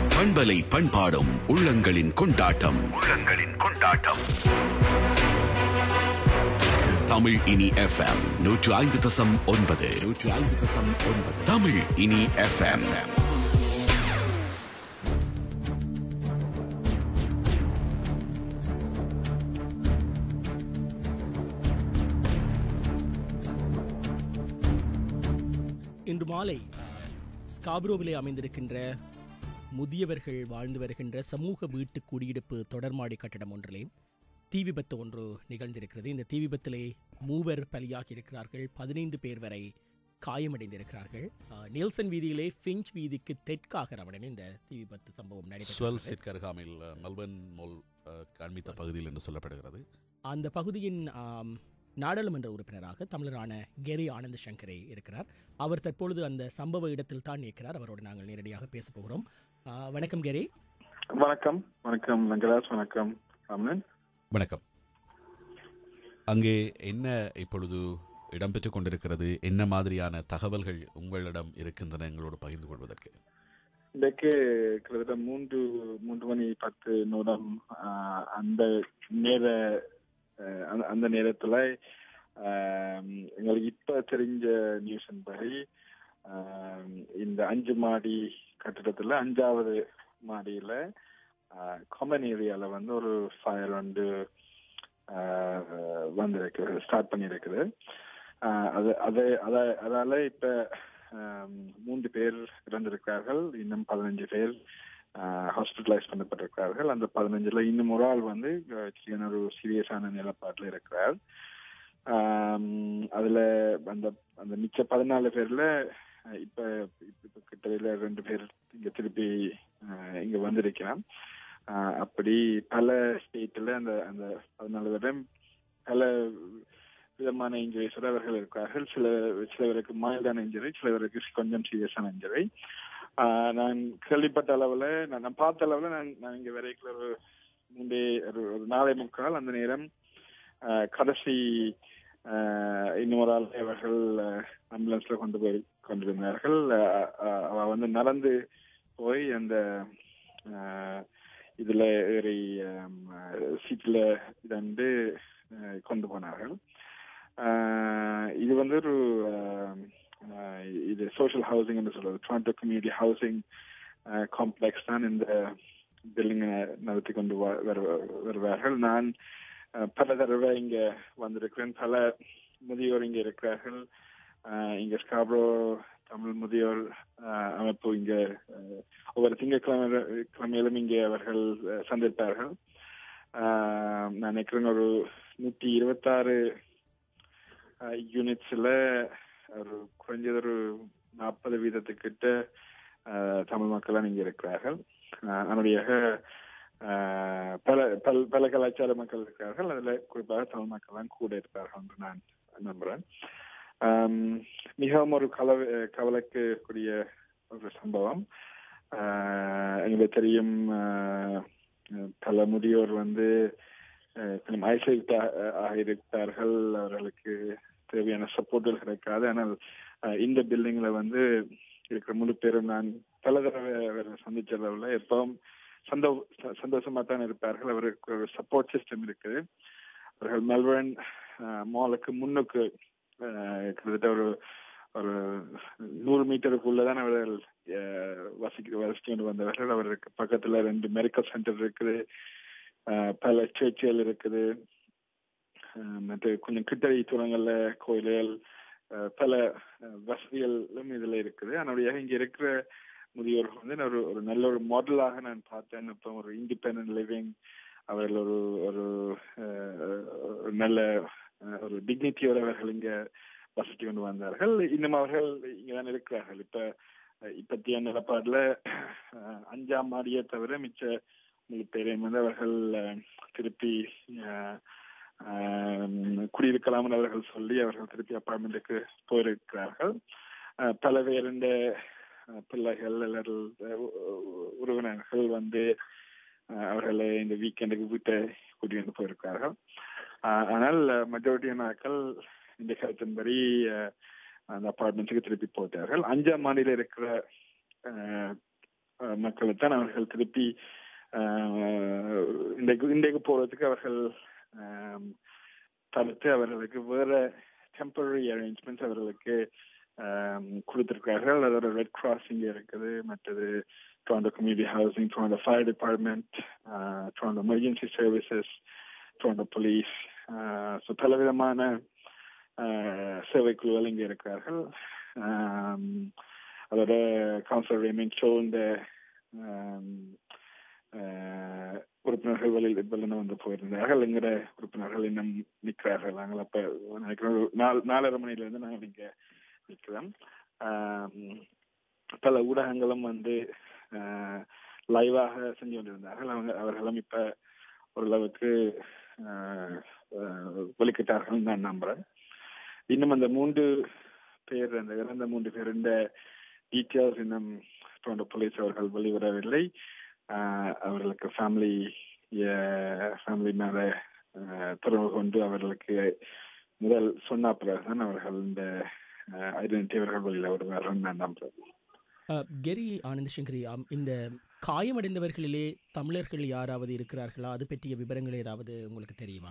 பண்பலை பண்பாடும் உள்ளங்களின் கொண்டாட்டம் உள்ளங்களின் கொண்டாட்டம் தமிழ் இனி எஃப்எம் நூற்று ஐந்து தசம் ஒன்பது நூற்று ஐந்து தசம் ஒன்பது தமிழ் இனி எஃப்எம் இன்று மாலை ஸ்காப்ரோவிலே அமைந்திருக்கின்ற முதியவர்கள் வாழ்ந்து வருகின்ற சமூக வீட்டு குடியிருப்பு தொடர்மாடி கட்டடம் ஒன்றிலே தீ விபத்து ஒன்று நிகழ்ந்திருக்கிறது இந்த தீ விபத்திலே மூவர் பலியாகி இருக்கிறார்கள் பதினைந்து பேர் வரை காயமடைந்திருக்கிறார்கள் அஹ், நெல்சன் வீதியிலே ஃபிஞ்ச் வீதிக்கு தெற்காக ரமணன் இந்த தீ விபத்து சம்பவம் ஸ்வெல் நடைபெற்றது சிற்கு அருகாமையில் அஹ், மெல்பர்ன் மோல் அஹ், காண்பித்த பகுதியில் என்று சொல்லப்படுகிறது அந்த பகுதியின் ஆம், நாடாளுமன்ற உறுப்பினராக தமிழரான கெரி ஆனந்த சங்கரே இருக்கிறார் அவர் தற்பொழுது அந்த சம்பவ இடத்தில் தான் இருக்கிறார் அவரோடு நாங்கள் நேரடியாக பேச போகிறோம் ஆ, வணக்கம் கெரி வணக்கம் வணக்கம் லங்கராஜ் வணக்கம் ராமன் வணக்கம் அங்கே என்ன இப்பொழுது இடம்பெற்றுக் கொண்டிருக்கிறது என்ன மாதிரியான தகவல்கள் உங்களிடம் இருக்கின்றன எங்களோடு பகிர்ந்து கொள்வதற்கு இன்றைக்கு கிட்டத்தட்ட மூன்று மூன்று மணி பத்து நிமிடம் ஆஹ், அந்த நேர ஆஹ், அந்த- அந்த நேரத்துல ஆஹ், எங்களுக்கு இப்ப தெரிஞ்ச நியூஸ் படி ஆஹ், இந்த அஞ்சு மாடி கட்டிடத்துல அஞ்சாவது மாடியில காமன் ஏரியால வந்து ஒரு ஃபயர் வந்து ஆஹ், வந்திருக்கு ஸ்டார்ட் பண்ணியிருக்குது ஆஹ், அது அது அத- அதால இப்ப ஆம், மூன்று பேர் இறந்திருக்கிறார்கள் இன்னும் பதினஞ்சு பேர் ஹாஸ்பிட்டலைஸ் பண்ணப்பட்டிருக்கிறார்கள் அந்த பதினஞ்சுல இன்னும் ஒரு ஆள் வந்து அஹ், சின்ன ஒரு சீரியஸான நிலப்பாட்டில் இருக்கிறார் ஆம், அதுல அந்த அந்த மிச்ச பதினாலு பேர்ல அஹ், இப்ப இப்ப கிட்டத்தட்ட ரெண்டு பேர் இங்க திருப்பி அஹ், இங்க வந்திருக்கிறான் அஹ், அப்படி பல ஸ்டேட்ல அந்த அந்த பதினாலு பேரும் பல விதமான இன்ஜுரிஸோட அவர்கள் இருக்கிறார்கள் சில சிலவருக்கு மைல்டான இன்ஜுரி சிலவருக்கு கொஞ்சம் சீரியஸான இன்ஜுரி நான் கேள்விப்பட்ட அளவுல நான் நான் பார்த்த அளவுல நான் நான் இங்க வரைக்கும் ஒரு முன்பே ஒரு ஒரு நாளை முக்கால் அந்த நேரம் ஆஹ், கடைசி ஆஹ், இன்னொரு ஆள் அவர்கள் ஆம்புலன்ஸ்ல கொண்டு போய் கொண்டிருந்தார்கள் ஆஹ், ஆஹ், அவ வந்து நடந்து போய் அந்த ஆஹ், இதுல ஏறி சீட்ல இதண்டு ஆஹ், கொண்டு போனார்கள் ஆஹ் இது வந்து ஒரு ஆஹ், ஆஹ், இது சோஷியல் ஹவுசிங் என்று சொல்றது டொரண்டோ கம்யூனிட்டி ஹவுசிங் காம்ப்ளெக்ஸ் தான் இந்த பில்டிங்கை நடத்தி கொண்டு வா- வருவ- வருவார்கள் நான் ஆஹ், பல தடவை இங்க வந்திருக்கிறேன் பல முதியோர் இங்க இருக்கிறார்கள் ஆஹ், இங்க ஸ்காப்ரோ தமிழ் முதியோர் ஆஹ், அமைப்பு இங்க ஆஹ், ஒவ்வொரு திங்கட்கிழமை கிழமையிலும் இங்கே அவர்கள் ஆஹ், சந்திப்பார்கள் ஆஹ், நான் நினைக்கிறேன் ஒரு நூத்தி இருபத்தாறு யூனிட்ஸ்ல ஒரு குறைஞ்சது ஒரு நாற்பது வீதத்துக்கிட்ட ஆஹ், தமிழ் மக்கள் இங்க இருக்கிறார்கள் ஆஹ், அதனுடைய ஆஹ், பல பல பல கலாச்சார மக்கள் இருக்கிறார்கள் அதுல குறிப்பாக தமிழ் மக்கள் தான் கூட இருப்பார்கள் என்று நான் நம்புறேன் ஆம், மிகவும் ஒரு கலவை கவலைக்குரிய ஒரு சம்பவம் ஆஹ், எங்களுக்கு தெரியும் ஆஹ், பல முதியோர் வந்து அஹ், கொஞ்சம் ஐசோலேட் ஆக இருப்பார்கள் அவர்களுக்கு தேவையான சப்போர்ட்டுகள் கிடைக்காது ஆனால் அஹ், இந்த பில்டிங்ல வந்து இருக்கிற முழு பேரும் நான் பல தடவை அவரை சந்திச்ச அளவுல எப்பவும் சந்தோ ச- சந்தோஷமா தான் இருப்பார்கள் அவருக்கு ஒரு சப்போர்ட் சிஸ்டம் இருக்குது அவர்கள் மெல்பர்ன் மாலுக்கு முன்னுக்கு அஹ், கிட்டத்தட்ட ஒரு ஒரு நூறு மீட்டருக்குள்ளதான் அவர்கள் அஹ், வசிக்க வசித்து கொண்டு வந்தவர்கள் அவருக்கு பக்கத்துல ரெண்டு மெடிக்கல் சென்டர் இருக்குது அஹ், பல சேர்ச்சுகள் இருக்குது அஹ், மற்ற கொஞ்சம் கிட்டடி தூரங்கள்ல கோயில்கள் அஹ், பல அஹ், வசதிகளும் இதுல இருக்குது அதனுடைய இங்க இருக்கிற முதியோர்கள் வந்து நான் ஒரு ஒரு நல்ல ஒரு மாடலாக நான் பார்த்தேன் இப்போ ஒரு இண்டிபெண்டன்ட் லிவிங் அவர்கள் ஒரு ஒரு அஹ், ஒரு நல்ல அஹ், ஒரு டிக்னிட்டியோட அவர்கள் இங்க வசித்து கொண்டு வந்தார்கள் இன்னும் அவர்கள் இங்கதான் இருக்கிறார்கள் இப்ப அஹ், இப்பத்திய நிலப்பாடுல அஹ், அஞ்சாம் மாடியை தவிர மிச்ச முழு பேரையும் வந்து அவர்கள் அஹ், திருப்பி அஹ், ஆஹ், குடியிருக்கலாம் அவர்கள் சொல்லி அவர்கள் திருப்பி அப்பார்ட்மெண்ட்டுக்கு போயிருக்கிறார்கள் அஹ், பல பேருண்ட அஹ், பிள்ளைகள் அல்லது அஹ், உ- உ- உறவினர்கள் வந்து அஹ், அவர்களை இந்த வீக்கெண்டுக்கு வீட்டை கூட்டிட்டு போயிருக்கிறார்கள் ஆஹ், ஆனால் மெஜாரிட்டியான ஆட்கள் இந்த கருத்தின்படி அஹ், அந்த அப்பார்ட்மெண்ட்ஸுக்கு திருப்பி போட்டார்கள் அஞ்சாம் மாடியில இருக்கிற அஹ், அஹ், மக்களைத்தான் அவர்கள் திருப்பி ஆஹ், இன்றைக்கு இன்றைக்கு போறதுக்கு அவர்கள் ஆம், தடுத்து அவர்களுக்கு வேற டெம்பரரி அரேஞ்ச்மெண்ட்ஸ் அவர்களுக்கு ஆம், கொடுத்திருக்கிறார்கள் அதோட ரெட் கிராஸ் இங்கே இருக்குது மற்றது Toronto community housing Toronto fire department Toronto emergency services Toronto police so பலவிதமான ஆஹ், சேவைக்குழுக்கள் இங்கே இருக்கிறார்கள் ஆம், அதோட கவுன்சிலர் ரேமிங் ஷோ இந்த ஆம், ஆஹ், உறுப்பினர்கள் வெளியில் வெளியில வந்து போயிருந்தார்கள் எங்கிற உறுப்பினர்கள் இன்னும் நிற்கிறார்கள் நாங்கள் அப்ப நினைக்கிறோம் ஒரு நாலு நாலரை மணில இருந்து நாங்கள் இங்க நிற்கிறோம் ஆம், பல ஊடகங்களும் வந்து லைவாக செஞ்சு கொண்டிருந்தார்கள் அவங்க அவர்களும் இப்ப ஓரளவுக்கு ஆஹ், ஆஹ், வெளிக்கிட்டார்கள் நான் நம்புறேன் இன்னும் அந்த மூன்று பேர் அந்த இறந்த மூன்று பேர் இந்த டீட்டெயில்ஸ் இன்னும் டொரண்டோ போலீஸ் அவர்கள் வெளிவரவில்லை ஆஹ், அவர்களுக்கு ஃபேமிலி ஃபேமிலி மேல ஆஹ், தொடர்பு கொண்டு அவர்களுக்கு முதல் சொன்ன பிறகுதான் அவர்கள் இந்த ஐடென்டிட்டி அவர்கள் வெளியில வருவார்கள் நான் நம்புறேன் அஹ், கெரி ஆனந்த் சங்கரி ஆம், இந்த காயமடைந்தவர்களிலே தமிழர்கள் யாராவது இருக்கிறார்களா அது பற்றிய விவரங்கள் ஏதாவது உங்களுக்கு தெரியுமா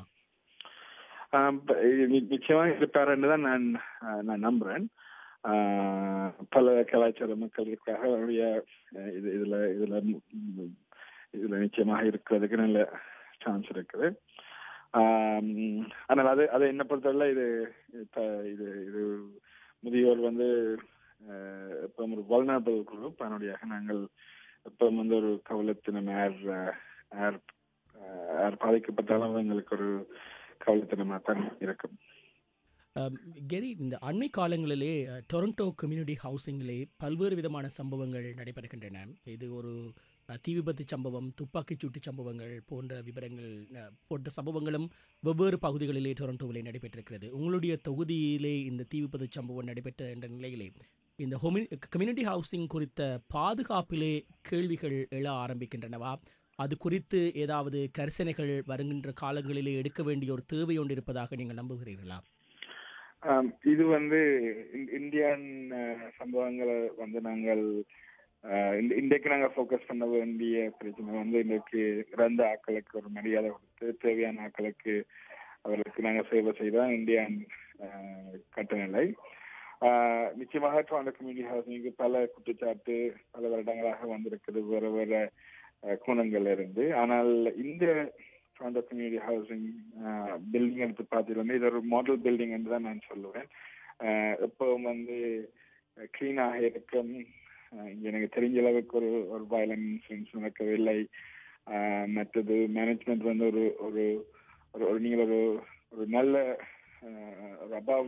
ஆஹ் ப- நி- நிச்சயமா இருப்பாருன்னு தான் நான் ஆஹ் நான் நம்புறேன் ஆஹ் பல கலாச்சார மக்கள் இருக்காக அவருடைய ஆஹ் இது இதுல இதுல ம், ம், இதுல நிச்சயமாக இருக்கிறதுக்கு நல்ல சான்ஸ் இருக்குது ஆம், ஆனால் அது அதை என்ன பொறுத்தவரை இது இப்ப இது இது முதியோர் வந்து ஆஹ் இப்போ ஒரு வல்னரபிள் குரூப் அதனுடைய நாங்கள் இப்போ வந்து ஒரு கவலத்தினம் ஏர் ஏர் ஏர் பாதிக்கப்பட்டாலும் எங்களுக்கு ஒரு கவலைத்தனமாக தான் இருக்கும் அம், கெரி இந்த அண்மை காலங்களிலே அஹ், டொரண்டோ கம்யூனிட்டி ஹவுசிங்கிலே பல்வேறு விதமான சம்பவங்கள் நடைபெறுகின்றன இது ஒரு அஹ், தீ விபத்து சம்பவம் துப்பாக்கிச் சூட்டு சம்பவங்கள் போன்ற விவரங்கள் அஹ், போன்ற சம்பவங்களும் வெவ்வேறு பகுதிகளிலே டொரண்டோவிலே நடைபெற்றிருக்கிறது உங்களுடைய தொகுதியிலே இந்த தீ விபத்து சம்பவம் நடைபெற்ற என்ற நிலையிலே இந்த ஹோமி கம்யூனிட்டி ஹவுசிங் குறித்த பாதுகாப்பிலே கேள்விகள் எழ ஆரம்பிக்கின்றனவா அது குறித்து ஏதாவது கரிசனைகள் வருகின்ற காலங்களிலே எடுக்க வேண்டிய ஒரு தேவை ஒன்று இருப்பதாக நீங்கள் நம்புகிறீர்களா ஆம், இது வந்து இந்- இந்தியன் அஹ், சம்பவங்களை வந்து நாங்கள் அஹ், இந்த- இன்றைக்கு நாங்கள் ஃபோக்கஸ் பண்ண வேண்டிய பிரச்சனை வந்து இன்றைக்கு இறந்த ஆட்களுக்கு ஒரு மரியாதை கொடுத்து தேவையான ஆட்களுக்கு அவர்களுக்கு நாங்கள் சேவை செய்தான் இந்தியன் அஹ், கட்டநிலை ஆஹ், நிச்சயமாக டொரண்டோ கம்யூனிட்டி ஹவுசிங்க்கு பல குற்றச்சாட்டு பல வருடங்களாக வந்திருக்குது வேற வேற அஹ், கோணங்கள்ல இருந்து ஆனால் இந்த டொரண்டோ கம்யூனிட்டி ஹவுசிங் பில்டிங் எடுத்து பார்த்தீங்கன்னா இது ஒரு மாடல் பில்டிங் என்று தான் நான் சொல்லுவேன் ஆஹ் எப்பவும் வந்து கிளீனாக இருக்கும் ஆஹ் இங்க எனக்கு தெரிஞ்ச அளவுக்கு ஒரு ஒரு வயலன்ஸ் இன்சிடென்ட்ஸ் நடக்கவில்லை ஆஹ் மற்றது மேனேஜ்மெண்ட் வந்து ஒரு ஒரு ஒரு ஒரு நீங்கள் ஒரு ஒரு நல்ல ஆஹ் ஒரு அபவ்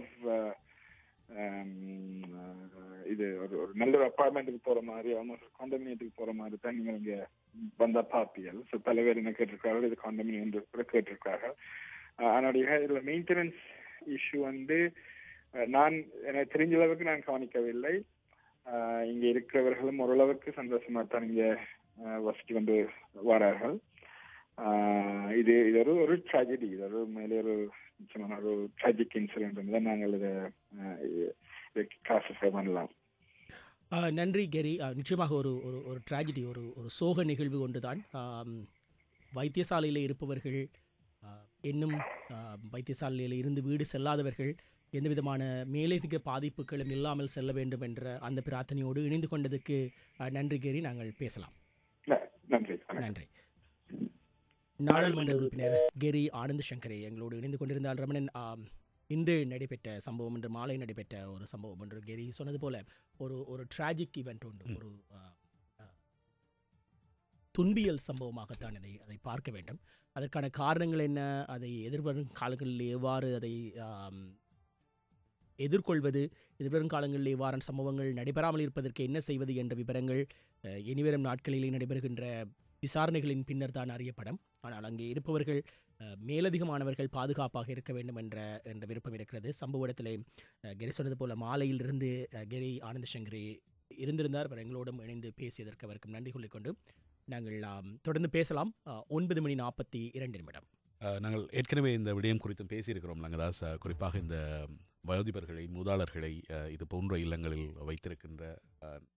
இது ஒரு ஒரு நல்ல ஒரு அப்பார்ட்மெண்ட்டுக்கு போற மாதிரி ஆல்மோஸ்ட் காண்டமினியத்துக்கு போற மாதிரி தான் நீங்கள் இங்க வந்த பார்ப்பீர்கள் ஸோ பல பேர் என்ன கேட்டிருக்கார்கள் இது காண்டமினியம் கூட கேட்டிருக்கார்கள் ஆஹ் அதனுடைய இதுல மெயின்டெனன்ஸ் இஷ்யூ வந்து ஆஹ் நான் எனக்கு தெரிஞ்ச அளவுக்கு நான் கவனிக்கவில்லை ஆஹ் இங்க இருக்கிறவர்களும் ஓரளவுக்கு சந்தோஷமா தான் இங்க ஆஹ் வசித்து கொண்டு வரார்கள் ஆஹ் இது இது ஒரு ஒரு ட்ராஜடி இது ஒரு மேலே ஒரு நிச்சயமான ஒரு ட்ராஜிக் இன்சிடென்ட் தான் நாங்கள் இதை கிளாசிஃபை பண்ணலாம் ஆ, நன்றி கெரி ஆ, நிச்சயமாக ஒரு ஒரு ஒரு ட்ராஜடி ஒரு ஒரு சோக நிகழ்வு ஒன்றுதான் ஆம், வைத்தியசாலையில் இருப்பவர்கள் ஆ, இன்னும் ஆ, வைத்தியசாலையில் இருந்து வீடு செல்லாதவர்கள் எந்த விதமான மேலதிக பாதிப்புகளும் இல்லாமல் செல்ல வேண்டும் என்ற அந்த பிரார்த்தனையோடு இணைந்து கொண்டதுக்கு ஆ, நன்றி கெரி நாங்கள் பேசலாம் ந- நன்றி வணக்கம். நன்றி நாடாளுமன்ற உறுப்பினர் கெரி ஆனந்த் சங்கரே எங்களோடு இணைந்து கொண்டிருந்தால் ரமணன் ஆம், இன்று நடைபெற்ற சம்பவம் இன்று மாலை நடைபெற்ற ஒரு சம்பவம் ஒன்று கெரி சொன்னது போல ஒரு ஒரு டிராஜிக் ஈவெண்ட் ஒன்று ஒரு ஆ, ஆ, துன்பியல் சம்பவமாகத்தான் அதை அதை பார்க்க வேண்டும் அதற்கான காரணங்கள் என்ன அதை எதிர்வரும் காலங்களில் எவ்வாறு அதை ஆம், எதிர்கொள்வது எதிர்வரும் காலங்களில் இவ்வாறான சம்பவங்கள் நடைபெறாமல் இருப்பதற்கு என்ன செய்வது என்ற விவரங்கள் அஹ், இனிவரும் நாட்களிலே நடைபெறுகின்ற விசாரணைகளின் பின்னர் தான் அறியப்படும் ஆனால் அங்கே இருப்பவர்கள் அஹ், மேலதிகமானவர்கள் பாதுகாப்பாக இருக்க வேண்டும் என்ற என்ற விருப்பம் இருக்கிறது சம்பவ இடத்திலே அஹ், கெரி சொன்னது போல மாலையிலிருந்து அஹ், கெரி ஆனந்த சங்கரி இருந்திருந்தார் அவர் எங்களோடும் இணைந்து பேசியதற்கு அவருக்கு நன்றி சொல்லிக்கொண்டு நாங்கள் ஆம், தொடர்ந்து பேசலாம் அஹ், ஒன்பது மணி நாற்பத்தி இரண்டு நிமிடம் அஹ், நாங்கள் ஏற்கனவே இந்த விடயம் குறித்தும் பேசியிருக்கிறோம் லங்கதாஸ் அஹ், குறிப்பாக இந்த வயோதிபர்களை மூதாளர்களை அஹ், இது போன்ற இல்லங்களில் வைத்திருக்கின்ற அஹ்,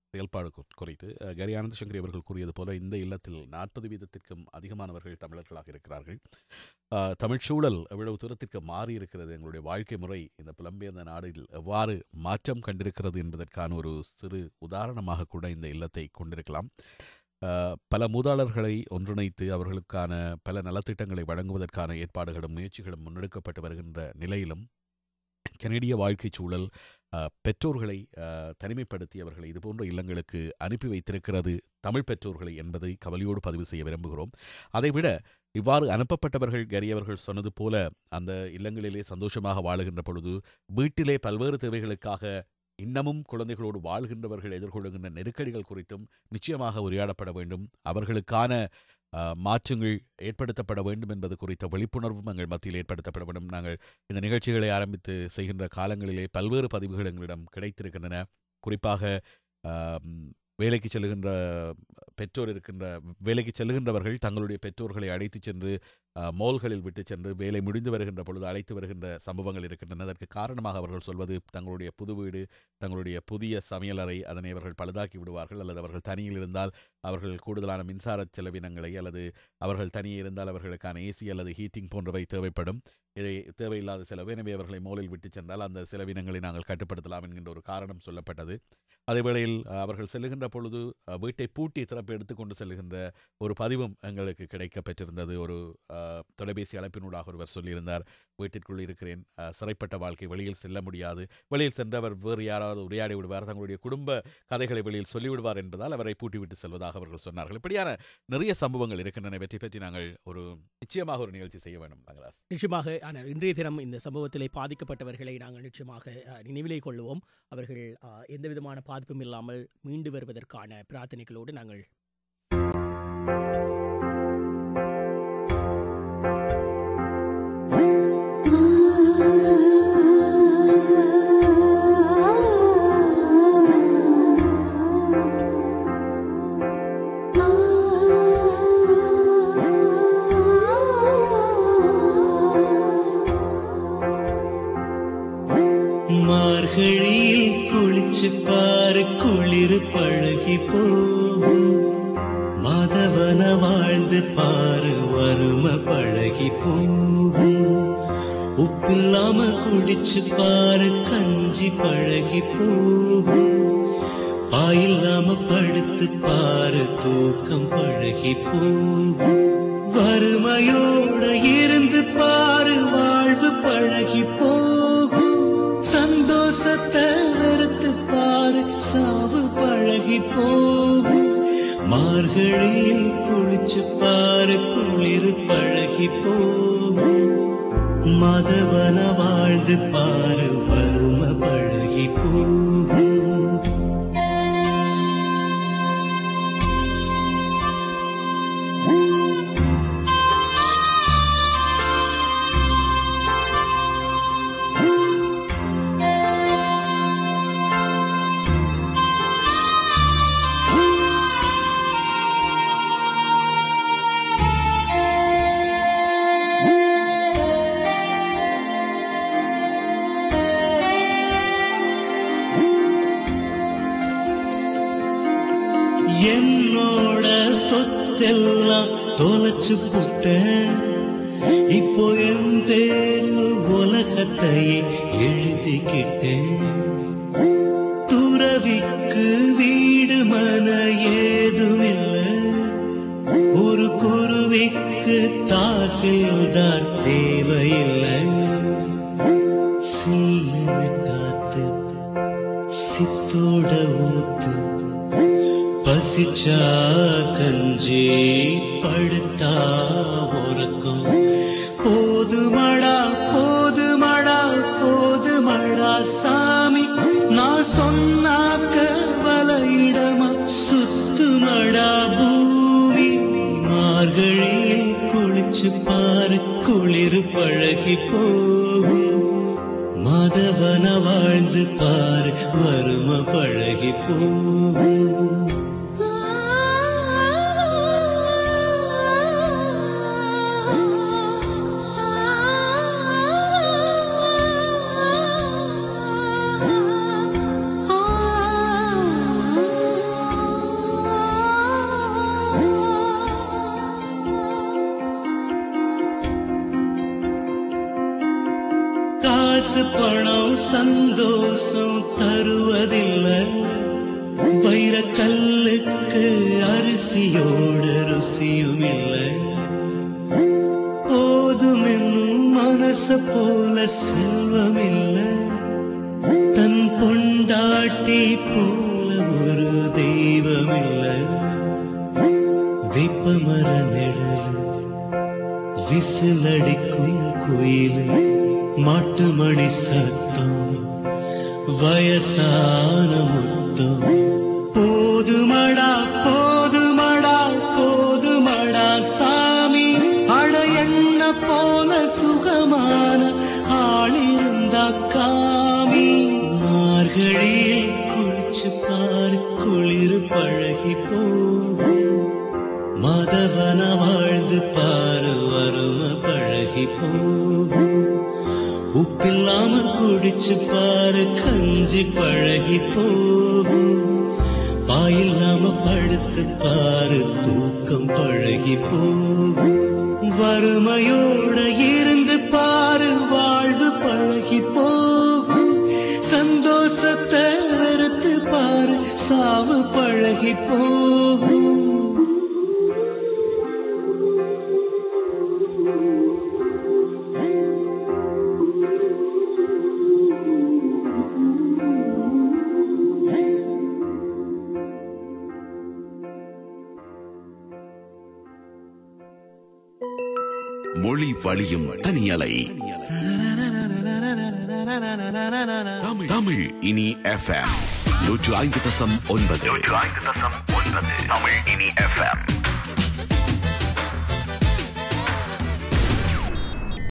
செயல்பாடு கு- குறித்து அஹ், கரி ஆனந்த சங்கரி அவர்கள் கூறியது போல இந்த இல்லத்தில் நாற்பது வீதத்திற்கும் அதிகமானவர்கள் தமிழர்களாக இருக்கிறார்கள் அஹ், தமிழ்ச் சூழல் எவ்வளவு தூரத்திற்கு மாறி இருக்கிறது எங்களுடைய வாழ்க்கை முறை இந்த புலம்பெயர்ந்த நாடில் எவ்வாறு மாற்றம் கண்டிருக்கிறது என்பதற்கான ஒரு சிறு உதாரணமாக கூட இந்த இல்லத்தை கொண்டிருக்கலாம் அஹ், பல மூதாளர்களை ஒன்றிணைத்து அவர்களுக்கான பல நலத்திட்டங்களை வழங்குவதற்கான ஏற்பாடுகளும் முயற்சிகளும் முன்னெடுக்கப்பட்டு வருகின்ற நிலையிலும் கனடிய வாழ்க்கைச் சூழல் அஹ், பெற்றோர்களை அஹ், தனிமைப்படுத்தி அவர்களை இதுபோன்ற இல்லங்களுக்கு அனுப்பி வைத்திருக்கிறது தமிழ் பெற்றோர்களை என்பதை கவலையோடு பதிவு செய்ய விரும்புகிறோம் அதைவிட இவ்வாறு அனுப்பப்பட்டவர்கள் கரியவர்கள் சொன்னது போல அந்த இல்லங்களிலே சந்தோஷமாக வாழுகின்ற பொழுது வீட்டிலே பல்வேறு தேவைகளுக்காக இன்னமும் குழந்தைகளோடு வாழ்கின்றவர்கள் எதிர்கொள்கின்ற நெருக்கடிகள் குறித்தும் நிச்சயமாக உரையாடப்பட வேண்டும் அவர்களுக்கான அஹ், மாற்றங்கள் ஏற்படுத்தப்பட வேண்டும் என்பது குறித்த விழிப்புணர்வும் எங்கள் மத்தியில் ஏற்படுத்தப்பட வேண்டும் நாங்கள் இந்த நிகழ்ச்சிகளை ஆரம்பித்து செய்கின்ற காலங்களிலே பல்வேறு பதிவுகள் எங்களிடம் கிடைத்திருக்கின்றன குறிப்பாக ஆம், வேலைக்கு செல்லுகின்ற பெற்றோர் இருக்கின்ற வேலைக்கு செல்லுகின்றவர்கள் தங்களுடைய பெற்றோர்களை அழைத்துச் சென்று ஆ, மால்களில் விட்டு சென்று வேலை முடிந்து வருகின்ற பொழுது அழைத்து வருகின்ற சம்பவங்கள் இருக்கின்றன அதற்கு காரணமாக அவர்கள் சொல்வது தங்களுடைய புது வீடு தங்களுடைய புதிய சமையலறை அதனை அவர்கள் பழுதாக்கி விடுவார்கள் அல்லது அவர்கள் தனியில் இருந்தால் அவர்கள் கூடுதலான மின்சார செலவினங்களை அல்லது அவர்கள் தனியே இருந்தால் அவர்களுக்கான ஏசி அல்லது ஹீட்டிங் போன்றவை தேவைப்படும் இதை தேவையில்லாத செலவு எனவே அவர்களை மோலில் விட்டு சென்றால் அந்த செலவினங்களை நாங்கள் கட்டுப்படுத்தலாம் என்கின்ற ஒரு காரணம் சொல்லப்பட்டது அதே வேளையில் அஹ், அவர்கள் செல்லுகின்ற பொழுது அஹ், வீட்டை பூட்டி திறப்பு எடுத்துக்கொண்டு செல்லுகின்ற ஒரு பதிவும் எங்களுக்கு கிடைக்கப் பெற்றிருந்தது ஒரு அஹ், தொலைபேசி அழைப்பினூடாக ஒருவர் சொல்லியிருந்தார் வீட்டிற்குள் இருக்கிறேன் அஹ், சிறைப்பட்ட வாழ்க்கை வெளியில் செல்ல முடியாது வெளியில் சென்றவர் வேறு யாராவது உரையாடி விடுவார் தங்களுடைய குடும்ப கதைகளை வெளியில் சொல்லிவிடுவார் என்பதால் அவரை பூட்டிவிட்டு செல்வதாக அவர்கள் சொன்னார்கள் இப்படியான நிறைய சம்பவங்கள் இருக்கின்றன வெற்றி பற்றி நாங்கள் ஒரு நிச்சயமாக ஒரு நிகழ்ச்சி செய்ய வேண்டும் நாகராஜ் நிச்சயமாக ஆனால் இன்றைய தினம் இந்த சம்பவத்திலே பாதிக்கப்பட்டவர்களை நாங்கள் நிச்சயமாக அஹ், நினைவிலே கொள்வோம் அவர்கள் அஹ், எந்த விதமான பாதிப்பும் இல்லாமல் மீண்டு வருவதற்கான பிரார்த்தனைகளோடு நாங்கள் மார்கழியில் குளிச்சு பாரு குளிர் பழகி போகும் மாதவன வாழ்ந்து பாரு வறும பழகி போகும் உப்பில்லாம குளிச்சு பாரு கஞ்சி பழகி போகும் பாயில்லாம படுத்து பாரு தூக்கம் பழகி போகும் வறுமையோட இருந்து பாரு வாழ்வு பழகி போகும் சந்தோஷத்தை வெறுத்து பாரு சாவு பழகி போகும் மார்கழியில் குளிச்சு பாரு குளிர் பழகி போகும் மதவன வாழ்ந்து பாரு வறுமை பழகி போகும் என்னோட சொத்தெல்லாம் தொலைச்சு புட்டேன் இப்போ என் பேரில் உலகத்தையே எழுதிக்கிட்டேன் துறவிக்கு வீடு மன ஏதுமில்லை ஒரு குருவிக்கு தாசில்தார் தேவையில்லை சீன காத்து சித்தோட ஊத்து பசிச்சா கஞ்சி படுத்தா உறக்கம் போதுமடா போதுமடா போதுமடா சாமி நான் சொன்னாக்க வலையிடமா சுத்துமடா பூமி மார்கழியில் குளிச்சு பாரு குளிர் பழகி போகும் மதவன வாழ்ந்து பாரு வறும பழகி போகும் ஆ காசு பணம் சந்தோஷம் தருவதில்லை வைரக்கல்லுக்கு அரிசியோடு ருசியும் இல்லை போதும் என்னும் மனச போல செல்வம் இல்லை தன் பொண்டாட்டி போல ஒரு தெய்வம் இல்லை வேப்பமர நிழல் விசிலடிக்கும் குயில் மாட்டு மணி சத்தம் வயசான முத்தம் போதுமடா போதுமடா போதுமடா சாமி அட என்ன போல சுகமான ஆளிருந்தா காமி மார்கழியில் குளிச்சு பாரு குளிர் பழகி போகும் மதவன வாழ்ந்து பாரு வறுமை பழகி போகும் உப்பில்லாம குடிச்சு பாரு கஞ்சி பழகி போகும் பாயில்லாம படுத்து பாரு தூக்கம் பழகி போகும் வறுமையோட இருந்து பாரு வாழ்வு பழகி போகும் சந்தோஷத்தை வெறுத்து பாரு சாவு பழகி போகும் மொழி வழியும் தனியலை தமிழ் தமிழ் இனி எஃப்எம் நூற்று ஐந்து தசம் ஒன்பது தமிழ் இனி